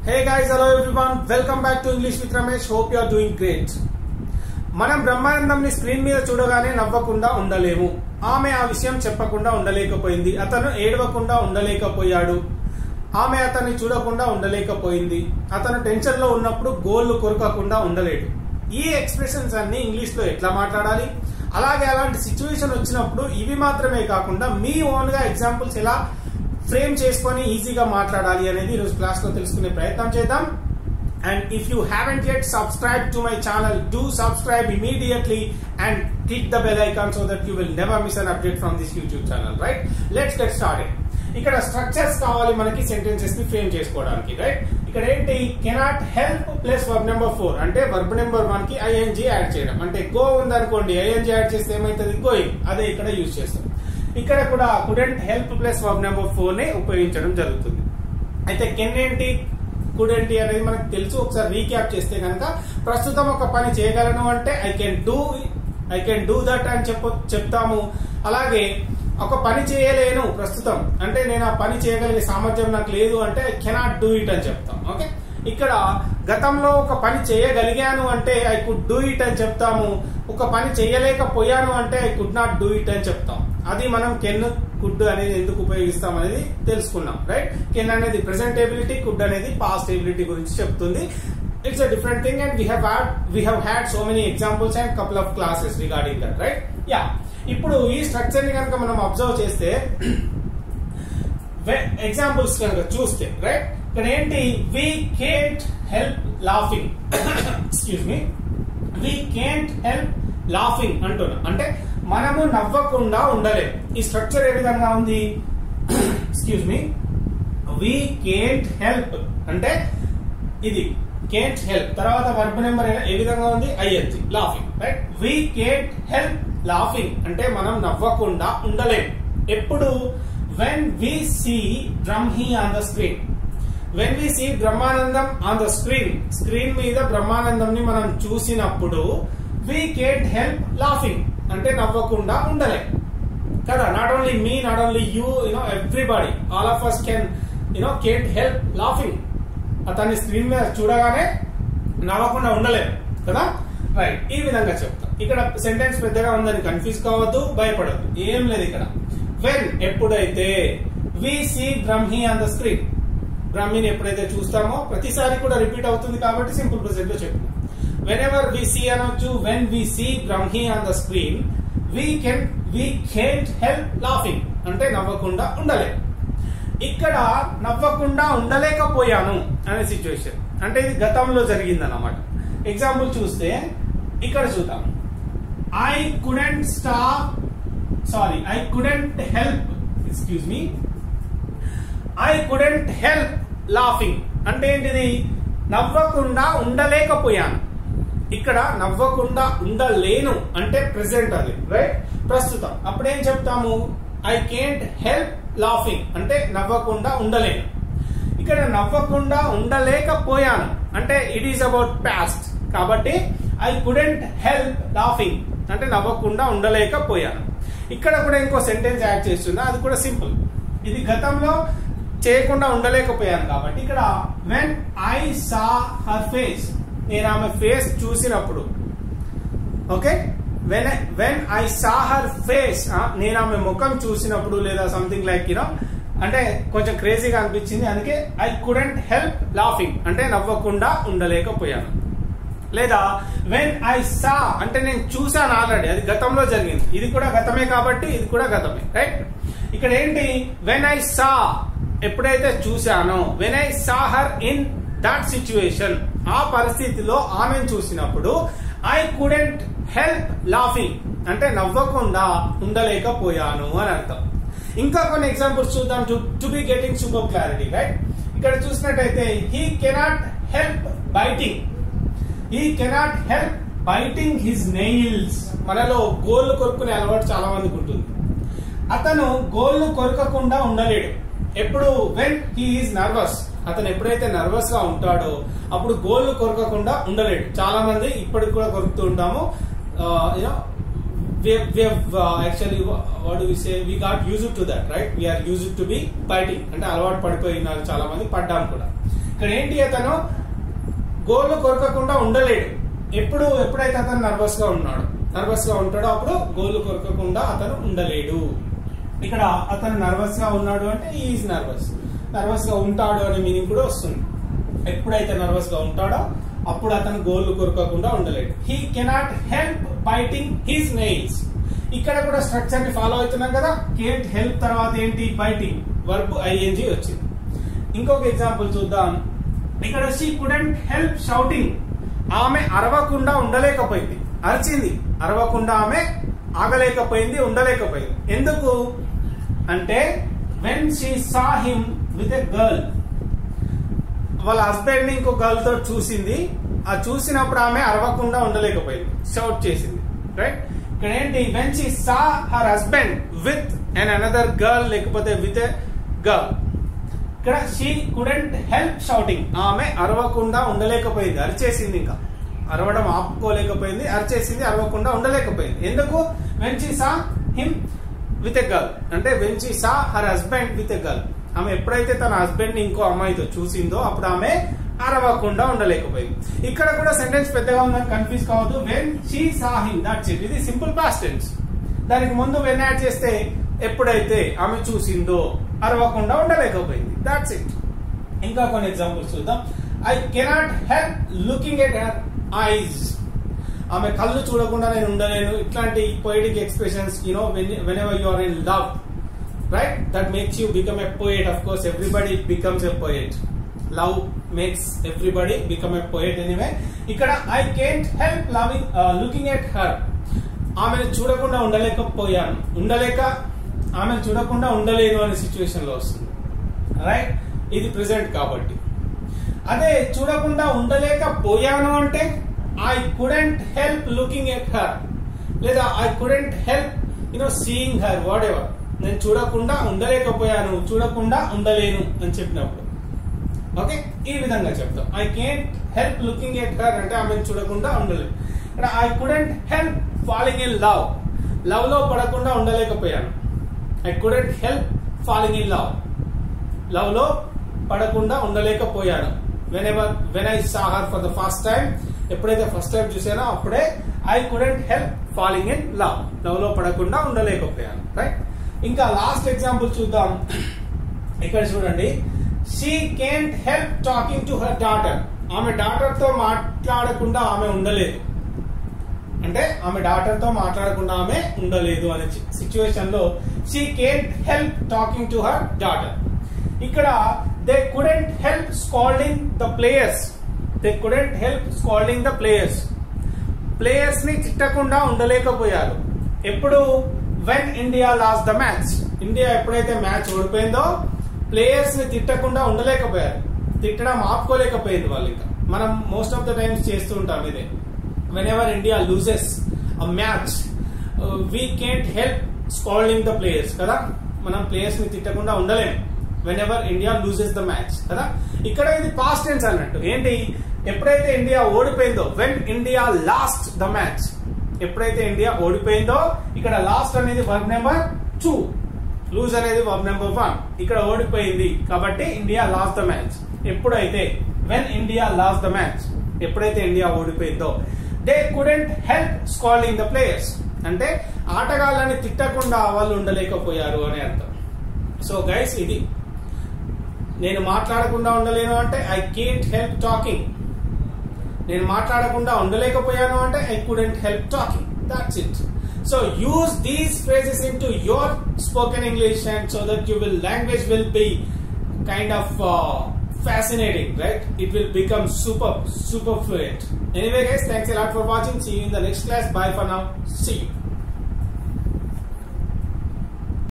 Hey guys, hello everyone. Welcome back to English with Ramesh. Hope you are doing great. మనం బ్రహ్మానందంని screen మీద చూడగానే నవ్వకుండా ఉండలేము ఆమె ఆ విషయం చెప్పకుండా ఉండలేకపోయింది అతను ఏడవకుండా ఉండలేకపోయాడు ఆమె అతన్ని చూడకుండా ఉండలేకపోయింది అతను టెన్షన్ లో ఉన్నప్పుడు గోళ్లు కొరకకుండా ఉండలేడు ఈ ఎక్స్ప్రెషన్స్ అన్ని ఇంగ్లీష్ లో ఎట్లా మాట్లాడాలి అలాగే అలాంటి సిచ్యువేషన్ వచ్చినప్పుడు ఇవి మాత్రమే కాకుండా మీ ఓన్ గా ఎగ్జాంపుల్స్ ఎలా ఫ్రేమ్ చేసుకొని ఈజీగా మాట్లాడాలి అనేది ఈరోజు క్లాస్ లో తెలుసుకునే ప్రయత్నం చేద్దాం and if you haven't yet subscribed to my channel do subscribe immediately and click the bell icon so that you will never miss an update from this youtube channel right let's get started ఇక్కడ structures కావాలి మనకి sentences ని frame చేసుకోవడానికి right ఇక్కడ ఏంటి cannot help plus verb number four అంటే verb number one కి ING add చేయడం అంటే గో ఉందనుకోండి ఐఎన్జి యాడ్ చేస్తే ఏమైతుంది గోయింగ్ అదే ఇక్కడ యూజ్ చేస్తాం ఇక్కడ కూడా couldn't help plus verb number four ని ఉపయోగించడం జరుగుతుంది అయితే కెన్ ఏంటి కుడ్ ఏంటి అనేది మనకు తెలుసు ఒకసారి రీక్యాప్ చేస్తే కనుక ప్రస్తుతం ఒక పని చేయగలను అంటే I can do I can do that అని చెప్ప చెప్తాము అలాగే ఒక పని చేయలేను ప్రస్తుతం అంటే నేను ఆ పని చేయగలిగే సామర్థ్యం నాకు లేదు అంటే ఐ కెనాట్ డూ ఇట్ అని చెప్తాం ఓకే ఇక్కడ గతంలో ఒక పని చేయగలిగాను అంటే ఐ కుడ్ డూ ఇట్ అని చెప్తాము ఒక పని చేయలేకపోయాను అంటే I could not do it అని చెప్తాం అది మనం కెన్ కుడ్ అనేది ఎందుకు ఉపయోగిస్తాం అనేది తెలుసుకున్నాం రైట్ కెన్ అనేది ప్రెసెంట్ ఎబిలిటీ కుడ్ అనేది పాస్ట్ ఎబిలిటీ గురించి చెప్తుంది it's a different thing and we have had we have had so many examples and couple of classes regarding that right yeah ఇప్పుడు ఈ స్ట్రక్చర్ ని కనుక మనం అబ్జర్వ్ చేస్తే ఎగ్జాంపుల్స్ కనుక చూస్తే రైట్ ఇక్కడ ఏంటి we can't help laughing excuse me we can't help laughing అంటున్నా అంటే మనము నవ్వకుండా ఉండలేం ఈ స్ట్రక్చర్ ఏ విధంగా ఉంది excuse me we can't help అంటే ఇది కేంట్ హెల్ప్ తర్వాత వర్బ్ నెంబర్ ఏ విధంగా ఉంది ING laughing right we can't help laughing అంటే మనం నవ్వకుండా ఉండలేం ఎప్పుడు when we see Brahmi on the screen when we see Brahmanandam on the screen screen మీద బ్రహ్మానందం ని మనం చూసినప్పుడు వి కేంట్ హెల్ప్ లాఫింగ్ అంటే నవ్వకుండా ఉండలేం కదా not only me not only you you know everybody all of us can you know can't help laughing అతన్ని screen మీద చూడగానే నవ్వకుండా ఉండలేము కదా రైట్ ఈ విధంగా చెప్తాం ఇక్కడ సెంటెన్స్ పెద్దగా ఉందని కన్ఫ్యూజ్ కావద్దు భయపడద్దు ఏం లేదు ఇక్కడ వెన్ ఎప్పుడైతే we see Brahmi on the screen బ్రహ్మిని ఎప్పుడైతే చూస్తామో ప్రతిసారి కూడా రిపీట్ అవుతుంది కాబట్టి సింపుల్ ప్రెసెంట్ లో చెప్తాం వెన్ ఎవర్ వి సీ అనొచ్చు when we see Brahmi on the screen we can we can't help laughing అంటే నవ్వకుండా ఉండలే ఇక్కడ నవ్వకుండా ఉండలేకపోయాను అనే సిచ్యువేషన్ అంటే ఇది గతంలో జరిగింది అన్నమాట ఎగ్జాంపుల్ చూస్తే ఇక్కడ చూద్దాం I couldn't stop sorry I couldn't help excuse me I couldn't help laughing అంటే ఏంటిది నవ్వకుండా ఉండలేకపోయాను ఇక్కడ నవ్వకుండా ఉండలేను అంటే ప్రెసెంట్ అది రైట్ ప్రస్తుతం అప్పుడేం చెప్తాము ఐ కేంట్ హెల్ప్ లాఫింగ్ అంటే నవ్వకుండా ఉండలేను ఇక్కడ నవ్వకుండా ఉండలేకపోయాను అంటే ఇట్ ఈస్ అబౌట్ పాస్ట్ కాబట్టి ఐ కుడెంట్ హెల్ప్ లాఫింగ్ అంటే నవ్వకుండా ఉండలేకపోయాను ఇక్కడ కూడా ఇంకో సెంటెన్స్ యాడ్ చేస్తున్నా అది కూడా సింపుల్ ఇది గతంలో చేయకుండా ఉండలేకపోయాను కాబట్టి ఇక్కడ when I saw her face నేను ఆమె ఫేస్ చూసినప్పుడు okay when when I saw her face నేను ఆమె ముఖం చూసినప్పుడు లేదా సంథింగ్ లైక్ యూనో అంటే కొంచెం క్రేజీగా అనిపించింది అందుకే ఐ కుడెంట్ హెల్ప్ లాఫింగ్ అంటే నవ్వకుండా ఉండలేకపోయాను లేదా వెన్ ఐ సా అంటే నేను చూసాను ఆల్రెడీ అది గతంలో జరిగింది ఇది కూడా గతమే కాబట్టి ఇది కూడా గతమే రైట్ ఇక్కడ ఏంటి వెన్ ఐ సా ఎప్పుడైతే చూశానో when I saw her in that situation ఆ పరిస్థితిలో ఆమెను చూసినప్పుడు ఐ కుడెంట్ హెల్ప్ లాఫింగ్ అంటే నవ్వకుండా ఉండలేకపోయాను అని అర్థం ఇంకా కొన్ని ఎగ్జాంపుల్స్ చూద్దాం to to be getting super clarity right ఇక్కడ చూసినట్టయితే he cannot help biting he cannot help biting his nails మనలో గోళ్లు కొరుకునే అలవాటు చాలా మందికి ఉంటుంది అతను గోళ్లు కొరకకుండా ఉండలేడు ఎప్పుడు వెన్ హీఈస్ నర్వస్ అతను ఎప్పుడైతే నర్వస్ గా ఉంటాడో అప్పుడు గోళ్లు కొరకకుండా ఉండలేడు చాలా మంది ఇప్పటికి కూడా కొరుకుతూ ఉంటాము you know actually what we say we got use to that right we're use to be biting అంటే అలవాటు పడిపోయిన చాలా మంది పడ్డాం కూడా ఇక్కడ ఏంటి అతను గోల్ కొరకకుండా ఉండలేడు ఎప్పుడు ఎప్పుడైతే అతను నర్వస్ గా ఉన్నాడు నర్వస్ గా ఉంటాడో అప్పుడు గోల్ కొరకకుండా అతను ఉండలేడు ఇక్కడ అతను నర్వస్ గా ఉన్నాడు అంటే ఈజ్ నర్వస్ నర్వస్ గా ఉంటాడు అనే మీనింగ్ కూడా వస్తుంది ఎప్పుడైతే నర్వస్ గా ఉంటాడో అప్పుడు అతను గోల్ కొరకకుండా ఉండలేడు he cannot help biting his nails ఇక్కడ కూడా స్ట్రక్చర్ ని ఫాలో అవుతున్నాం కదా కేంట్ హెల్ప్ తర్వాత ఏంటి బైటింగ్ వర్బ్ ఐఎన్జి వచ్చింది ఇంకొక ఎగ్జాంపుల్ చూద్దాం ఇక్కడ షీ కుడెంట్ హెల్ప్ షౌటింగ్ ఆమె అరవకుండా ఉండలేకపోయింది అరిచింది అరవకుండా ఆమె ఆగలేకపోయింది ఉండలేకపోయింది ఎందుకు అంటే when she saw him with a girl వాళ్ళ హస్బెండ్ ని ఇంకో గర్ల్ తో చూసింది ఆ చూసినప్పుడు ఆమె అరవకుండా ఉండలేకపోయింది షౌట్ చేసింది రైట్ ఇక్కడ ఏంటి when she saw her husband with and another girl లేకపోతే విత్ ఎ గర్ల్ ఇక్కడ షీ కుడెంట్ హెల్ప్ షౌటింగ్ ఆమె అరవకుండా ఉండలేకపోయింది అరిచేసింది ఇంకా అరవడం ఆపుకోలేకపోయింది అరిచేసింది అరవకుండా ఉండలేకపోయింది ఎందుకు when she saw him with a girl అంటే when she saw her husband with a girl ఆమె ఎప్పుడైతే తన హస్బెండ్ ని ఇంకో అమ్మాయితో చూసిందో అప్పుడు ఆమె అరవకుండా ఉండలేకపోయింది ఇక్కడ కూడా సెంటెన్స్ పెద్దగా ఉందని కన్ఫ్యూజ్ కావద్దు when she saw him that's it ఇది సింపుల్ పాస్ట్ టెన్స్ దానికి ముందు వెన్ యాడ్ చేస్తే ఎప్పుడైతే ఆమె చూసిందో అరవకుండా ఉండలేకపోయింది దాట్స్ ఇట్ ఇంకా కొన్ని ఎగ్జాంపుల్స్ చూద్దాం I cannot help looking at her eyes ఆమె కళ్ళు చూడకుండా నేను ఉండలేను ఇట్లాంటి poetic expressions you know when ever you are in love right that makes you become a poet of course everybody becomes a poet love makes everybody become a poet anyway ఇక్కడ I can't help loving looking at her ఆమెను చూడకుండా ఉండలేకపోయాను ఉండలేక ఆమెను చూడకుండా ఉండలేను అనే situation లో వస్తుంది రైట్ ఇది ప్రెసెంట్ కాబట్టి అదే చూడకుండా ఉండలేకపోయాను అంటే I couldn't help looking at her లేదా I couldn't help you know seeing her whatever నేను చూడకుండా ఉండలేకపోయాను చూడకుండా ఉండలేను అని చెప్పినప్పుడు ఓకే ఈ విధంగా చెప్తాం I can't help looking at her అంటే ఆమెను చూడకుండా ఉండలేదు ఇక్కడ I couldn't help falling in love love లో పడకుండా ఉండలేకపోయాను I couldn't help falling in love love లో పడకుండా ఉండలేకపోయాను when ever when I saw her for the first time ఎప్పుడైతే ఫస్ట్ టైం చూసానో అప్పుడే I couldn't help falling in love love లో పడకుండా ఉండలేకపోయాను right ఇంకా last example చూద్దాం ఇక్కడ చూడండి she can't help talking to her daughter ఆమె డాటర్ తో మాట్లాడకుండా ఆమె ఉండలేదు అంటే ఆమె డాటర్ తో మాట్లాడకుండా ఆమె ఉండలేదు అనే సిచ్యువేషన్ లో she can't help talking to her daughter ఇక్కడ they couldn't help scolding the players they couldn't help scolding the players players ని తిట్టకుండా ఉండలేకపోయారు ఎప్పుడు when India lost the match India ఎప్పుడైతే మ్యాచ్ ఓడిపోయిందో ప్లేయర్స్ ని తిట్టకుండా ఉండలేకపోయారు తిట్టడం ఆపుకోలేకపోయింది వాళ్ళు ఇంకా మనం మోస్ట్ ఆఫ్ ద టైమ్స్ చేస్తూ ఉంటాం ఇదే whenever India loses a match we can't help scolding the players కదా మనం ప్లేయర్స్ ని తిట్టకుండా ఉండలేం whenever India loses the match కదా ఇక్కడ ఇది పాస్ట్ టెన్స్ అన్నట్టు ఏంటి ఎప్పుడైతే ఇండియా ఓడిపోయిందో when India lost the match ఎప్పుడైతే ఇండియా ఓడిపోయిందో ఇక్కడ లాస్ట్ అనేది వర్బ్ నెంబర్ టూ లూజ్ అనేది వర్బ్ నెంబర్ వన్ ఇక్కడ ఓడిపోయింది కాబట్టి ఇండియా లాస్ట్ ద మ్యాచ్ ఎప్పుడైతే when India lost the match ఎప్పుడైతే ఇండియా ఓడిపోయిందో they couldn't help scolding the players అంటే ఆటగాళ్ళని తిట్టకుండా వాళ్ళు ఉండలేకపోయారు అని అర్థం సో గైస్ ఇది నేను మాట్లాడకుండా ఉండలేను అంటే ఐ కేంట్ హెల్ప్ టాకింగ్ నేను మాట్లాడకుండా ఉండలేకపోయాను అంటే I couldn't help talking that's it so use these phrases into your spoken English and so that you will language will be kind of fascinating right it will become super super fluent anyway guys thanks a lot for watching see you in the next class bye for now see you